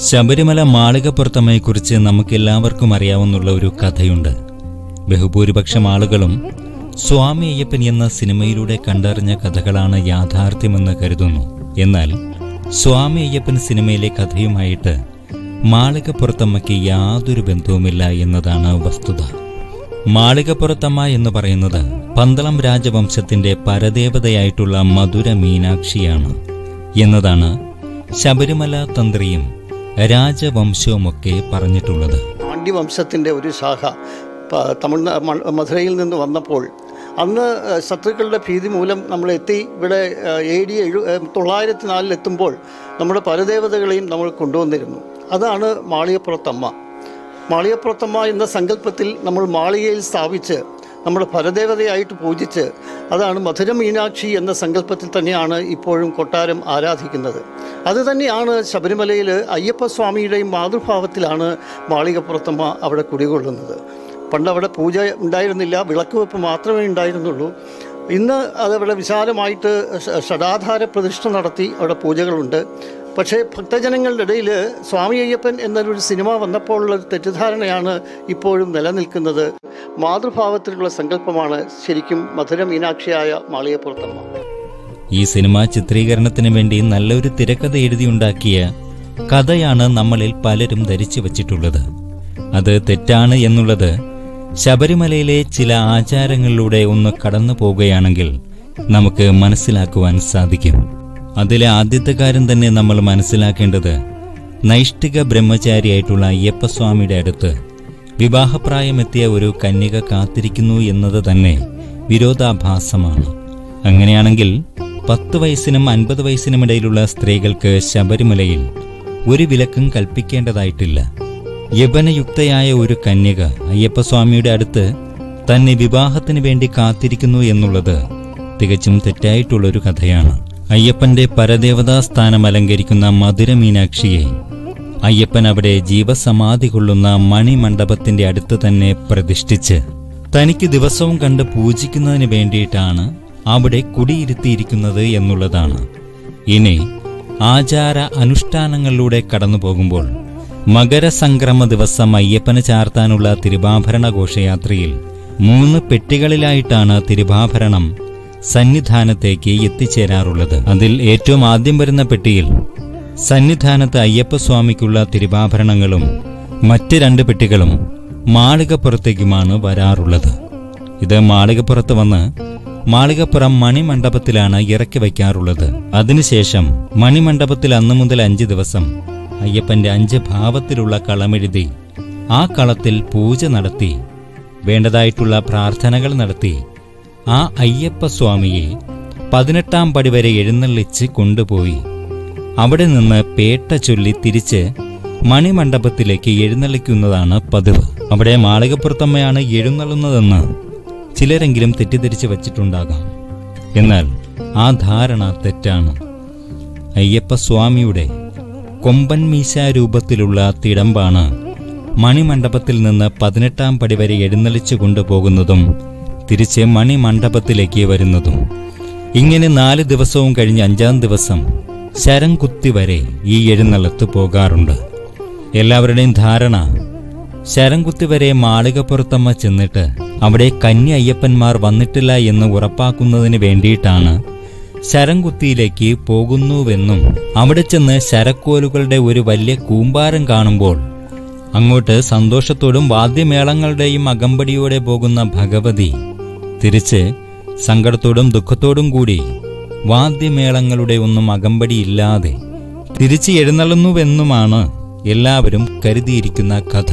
ശബരിമല മാളികപ്പുറത്തമ്മയെക്കുറിച്ച് നമുക്കെല്ലാവർക്കും അറിയാവുന്ന ഒരു കഥയുണ്ട് ബഹുഭൂരിപക്ഷം ആളുകളും സ്വാമി അയ്യപ്പൻ എന്ന സിനിമയിലൂടെ കണ്ടറിഞ്ഞ കഥകളാണ് യാഥാർത്ഥ്യമെന്ന് കരുതുന്നു എന്നാൽ സ്വാമി അയ്യപ്പൻ സിനിമയിലെ കഥയുമായിട്ട് മാളികപ്പുറത്തമ്മയ്ക്ക് യാതൊരു ബന്ധവുമില്ല എന്നതാണ് വസ്തുത മാളികപ്പുറത്തമ്മ എന്ന് പറയുന്നത് പന്തളം രാജവംശത്തിന്റെ പരദേവതയായിട്ടുള്ള മധുര മീനാക്ഷിയാണ് എന്നതാണ് ശബരിമല തന്ത്രിയും രാജവംശവുമൊക്കെ പറഞ്ഞിട്ടുള്ളത് പാണ്ഡ്യവംശത്തിൻ്റെ ഒരു ശാഖ പ- തമിഴ്നാ മ- മധുരയിൽ നിന്ന് വന്നപ്പോൾ അന്ന് ഏഹ്, ശത്രുക്കളുടെ ഭീതി മൂലം നമ്മൾ എത്തി ഇവിടെ എ ഡി എഴു ഏഹ്, തൊള്ളായിരത്തി നാലിലെത്തുമ്പോൾ നമ്മുടെ പരദേവതകളെയും നമ്മൾ കൊണ്ടുവന്നിരുന്നു അതാണ് മാളികപ്പുറത്തമ്മ മാളികപ്പുറത്തമ്മ എന്ന സങ്കല്പത്തിൽ നമ്മൾ മാളികയിൽ സ്ഥാപിച്ച് നമ്മൾ പരദേവതയായിട്ട് പൂജിച്ച് അതാണ് മധുര മീനാക്ഷി എന്ന സങ്കല്പത്തിൽ തന്നെയാണ് ഇപ്പോഴും കൊട്ടാരം ആരാധിക്കുന്നത് അതുതന്നെയാണ് ശബരിമലയിൽ അയ്യപ്പസ്വാമിയുടെയും മാതൃഭാവത്തിലാണ് മാളികപ്പുറത്തമ്മ അവിടെ കുടികൊള്ളുന്നത് പണ്ട് അവിടെ പൂജ ഉണ്ടായിരുന്നില്ല വിളക്ക് വെപ്പ് മാത്രമേ ഉണ്ടായിരുന്നുള്ളൂ ഇന്ന് അതവിടെ വിശാലമായിട്ട് ഷ- ഷഡാധാര പ്രതിഷ്ഠ നടത്തി അവിടെ പൂജകളുണ്ട് പക്ഷേ ഭക്തജനങ്ങളുടെ ഇടയിൽ സ്വാമി അയ്യപ്പൻ എന്നൊരു സിനിമ വന്നപ്പോഴുള്ള ഒരു തെറ്റിദ്ധാരണയാണ് ഇപ്പോഴും നിലനിൽക്കുന്നത് മാതൃഭാവത്തിലുള്ള സങ്കല്പമാണ് ശരിക്കും മധുര മീനാക്ഷിയായ മാളികപ്പുറത്തമ്മ ഈ സിനിമ ചിത്രീകരണത്തിന് വേണ്ടി നല്ലൊരു തിരക്കഥ എഴുതിയുണ്ടാക്കിയ കഥയാണ് നമ്മളിൽ പലരും ധരിച്ചു വച്ചിട്ടുള്ളത് അത് തെറ്റാണ് എന്നുള്ളത് ശബരിമലയിലെ ചില ആചാരങ്ങളിലൂടെ ഒന്ന് കടന്നു പോവുകയാണെങ്കിൽ നമുക്ക് മനസ്സിലാക്കുവാൻ സാധിക്കും അതിലെ ആദ്യത്തെ കാര്യം തന്നെ നമ്മൾ മനസ്സിലാക്കേണ്ടത് നൈഷ്ഠിക ബ്രഹ്മചാരിയായിട്ടുള്ള അയ്യപ്പസ്വാമിയുടെ അടുത്ത് വിവാഹപ്രായമെത്തിയ ഒരു കന്യക കാത്തിരിക്കുന്നു എന്നത് തന്നെ വിരോധാഭാസമാണ് അങ്ങനെയാണെങ്കിൽ പത്ത് വയസ്സിനും അൻപത് വയസ്സിനും ഇടയിലുള്ള സ്ത്രീകൾക്ക് ശബരിമലയിൽ ഒരു വിലക്കും കൽപ്പിക്കേണ്ടതായിട്ടില്ല യവനയുക്തയായ ഒരു കന്യക അയ്യപ്പസ്വാമിയുടെ അടുത്ത് തന്നെ വിവാഹത്തിന് വേണ്ടി കാത്തിരിക്കുന്നു എന്നുള്ളത് തികച്ചും തെറ്റായിട്ടുള്ളൊരു കഥയാണ് അയ്യപ്പന്റെ പരദേവതാ സ്ഥാനം അലങ്കരിക്കുന്ന മധുര മീനാക്ഷിയെ അയ്യപ്പൻ അവിടെ ജീവസമാധി കൊള്ളുന്ന മണിമണ്ഡപത്തിന്റെ അടുത്ത് തന്നെ പ്രതിഷ്ഠിച്ച് തനിക്ക് ദിവസവും കണ്ട് പൂജിക്കുന്നതിന് വേണ്ടിയിട്ടാണ് അവിടെ കുടിയിരുത്തിയിരിക്കുന്നത് എന്നുള്ളതാണ് ഇനി ആചാര അനുഷ്ഠാനങ്ങളിലൂടെ കടന്നു പോകുമ്പോൾ മകരസംക്രമ ദിവസം അയ്യപ്പന് ചാർത്താനുള്ള തിരുവാഭരണ ഘോഷയാത്രയിൽ മൂന്ന് പെട്ടികളിലായിട്ടാണ് തിരുവാഭരണം സന്നിധാനത്തേക്ക് എത്തിച്ചേരാറുള്ളത് അതിൽ ഏറ്റവും ആദ്യം വരുന്ന പെട്ടിയിൽ സന്നിധാനത്ത് അയ്യപ്പസ്വാമിക്കുള്ള തിരുവാഭരണങ്ങളും മറ്റ് രണ്ട് പെട്ടികളും മാളികപ്പുറത്തേക്കുമാണ് വരാറുള്ളത് ഇത് മാളികപ്പുറത്ത് വന്ന് മാളികപ്പുറം മണിമണ്ഡപത്തിലാണ് ഇറക്കി വയ്ക്കാറുള്ളത് അതിനുശേഷം മണിമണ്ഡപത്തിൽ അന്നു മുതൽ അഞ്ച് ദിവസം അയ്യപ്പന്റെ അഞ്ച് ഭാവത്തിലുള്ള കളമെഴുതി ആ കളത്തിൽ പൂജ നടത്തി വേണ്ടതായിട്ടുള്ള പ്രാർത്ഥനകൾ നടത്തി ആ അയ്യപ്പസ്വാമിയെ പതിനെട്ടാം പടി വരെ എഴുന്നള്ളിച്ച് കൊണ്ടുപോയി അവിടെ നിന്ന് പേട്ട ചൊല്ലി തിരിച്ച് മണിമണ്ഡപത്തിലേക്ക് എഴുന്നള്ളിക്കുന്നതാണ് പതിവ് അവിടെ മാളികപ്പുറത്തമ്മയാണ് എഴുന്നള്ളുന്നതെന്ന് ചിലരെങ്കിലും തെറ്റിദ്ധരിച്ച് വച്ചിട്ടുണ്ടാകാം എന്നാൽ ആ ധാരണ തെറ്റാണ് അയ്യപ്പസ്വാമിയുടെ കൊമ്പൻ മീശ രൂപത്തിലുള്ള തിടമ്പാണ് മണിമണ്ഡപത്തിൽ നിന്ന് പതിനെട്ടാം പടി വരെ എഴുന്നള്ളിച്ചു കൊണ്ടുപോകുന്നതും തിരിച്ച് മണിമണ്ഡപത്തിലേക്ക് വരുന്നതും ഇങ്ങനെ നാല് ദിവസവും കഴിഞ്ഞ് അഞ്ചാം ദിവസം ശരം കുത്തി വരെ ഈ എഴുന്നള്ളത്ത് പോകാറുണ്ട് എല്ലാവരുടെയും ധാരണ ശരം കുത്തി വരെ മാളികപ്പുറത്തമ്മ ചെന്നിട്ട് അവിടെ കന്യ അയ്യപ്പന്മാർ വന്നിട്ടില്ല എന്ന് ഉറപ്പാക്കുന്നതിന് വേണ്ടിയിട്ടാണ് ശരംകുത്തിയിലേക്ക് പോകുന്നുവെന്നും അവിടെ ചെന്ന് ശരക്കോലുകളുടെ ഒരു വലിയ കൂമ്പാരം കാണുമ്പോൾ അങ്ങോട്ട് സന്തോഷത്തോടും വാദ്യമേളങ്ങളുടെയും അകമ്പടിയോടെ പോകുന്ന ഭഗവതി തിരിച്ച് സങ്കടത്തോടും ദുഃഖത്തോടും കൂടി വാദ്യമേളങ്ങളുടെ ഒന്നും അകമ്പടിയില്ലാതെ തിരിച്ച് എഴുന്നള്ളുന്നുവെന്നുമാണ് എല്ലാവരും കരുതിയിരിക്കുന്ന കഥ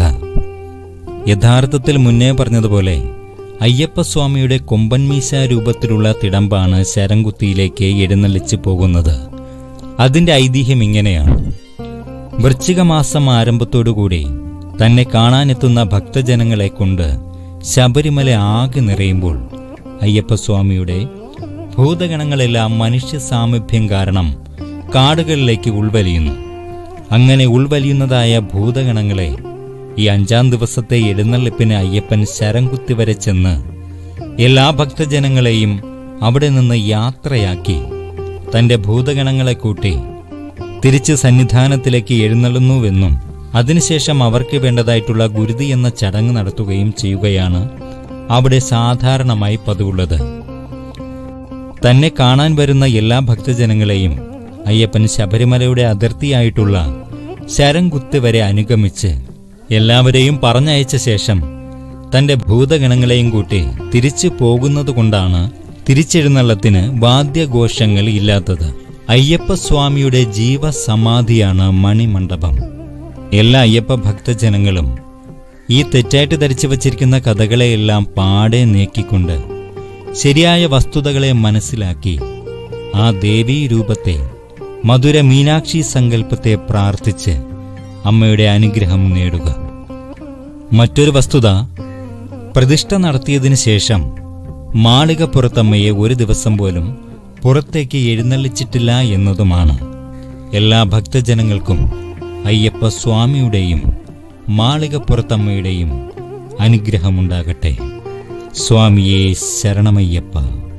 യഥാർത്ഥത്തിൽ മുന്നേ പറഞ്ഞതുപോലെ അയ്യപ്പസ്വാമിയുടെ കൊമ്പൻമീശ രൂപത്തിലുള്ള തിടമ്പാണ് ശരംകുത്തിയിലേക്ക് എഴുന്നള്ളിച്ചു പോകുന്നത് അതിന്റെ ഐതിഹ്യം ഇങ്ങനെയാണ് വൃശ്ചികമാസം ആരംഭത്തോടുകൂടി തന്നെ കാണാനെത്തുന്ന ഭക്തജനങ്ങളെ കൊണ്ട് ശബരിമല ആകെ നിറയുമ്പോൾ അയ്യപ്പസ്വാമിയുടെ ഭൂതഗണങ്ങളെല്ലാം മനുഷ്യ സാമീപ്യം കാരണം കാടുകളിലേക്ക് ഉൾവലിയുന്നു അങ്ങനെ ഉൾവലിയുന്നതായ ഭൂതഗണങ്ങളെ ഈ അഞ്ചാം ദിവസത്തെ എഴുന്നള്ളിപ്പിന് അയ്യപ്പൻ ശരംകുത്തി വരെ ചെന്ന് എല്ലാ ഭക്തജനങ്ങളെയും അവിടെ നിന്ന് യാത്രയാക്കി തന്റെ ഭൂതഗണങ്ങളെ കൂട്ടി തിരിച്ച് സന്നിധാനത്തിലേക്ക് എഴുന്നള്ളുന്നുവെന്നും അതിനുശേഷം അവർക്ക് വേണ്ടതായിട്ടുള്ള ഗുരുതി എന്ന ചടങ്ങ് നടത്തുകയും ചെയ്യുകയാണ് അവിടെ സാധാരണമായി പതിവുള്ളത് തന്നെ കാണാൻ വരുന്ന എല്ലാ ഭക്തജനങ്ങളെയും അയ്യപ്പൻ ശബരിമലയുടെ അതിർത്തിയായിട്ടുള്ള ശരംകുത്ത് വരെ അനുഗമിച്ച് എല്ലാവരെയും പറഞ്ഞയച്ച ശേഷം തന്റെ ഭൂതഗണങ്ങളെയും കൂട്ടി തിരിച്ചു പോകുന്നതുകൊണ്ടാണ് തിരിച്ചെഴുന്നള്ളത്തിന് വാദ്യഘോഷങ്ങൾ ഇല്ലാത്തത് അയ്യപ്പസ്വാമിയുടെ ജീവസമാധിയാണ് മണിമണ്ഡപം എല്ലാ അയ്യപ്പ ഭക്തജനങ്ങളും ഈ തെറ്റായിട്ട് ധരിച്ചു വച്ചിരിക്കുന്ന കഥകളെയെല്ലാം പാടെ നീക്കിക്കൊണ്ട് ശരിയായ വസ്തുതകളെ മനസ്സിലാക്കി ആ ദേവീ രൂപത്തെ മധുര മീനാക്ഷി സങ്കല്പത്തെ പ്രാർത്ഥിച്ച് അമ്മയുടെ അനുഗ്രഹം നേടുക മറ്റൊരു വസ്തുത പ്രതിഷ്ഠ നടത്തിയതിനു ശേഷം മാളികപ്പുറത്തമ്മയെ ഒരു ദിവസം പോലും പുറത്തേക്ക് എഴുന്നള്ളിച്ചിട്ടില്ല എന്നതുമാണ് എല്ലാ ഭക്തജനങ്ങൾക്കും അയ്യപ്പ സ്വാമിയുടെയും മാളികപ്പുറത്തമ്മയുടെയും അനുഗ്രഹമുണ്ടാകട്ടെ സ്വാമിയെ ശരണമയ്യപ്പ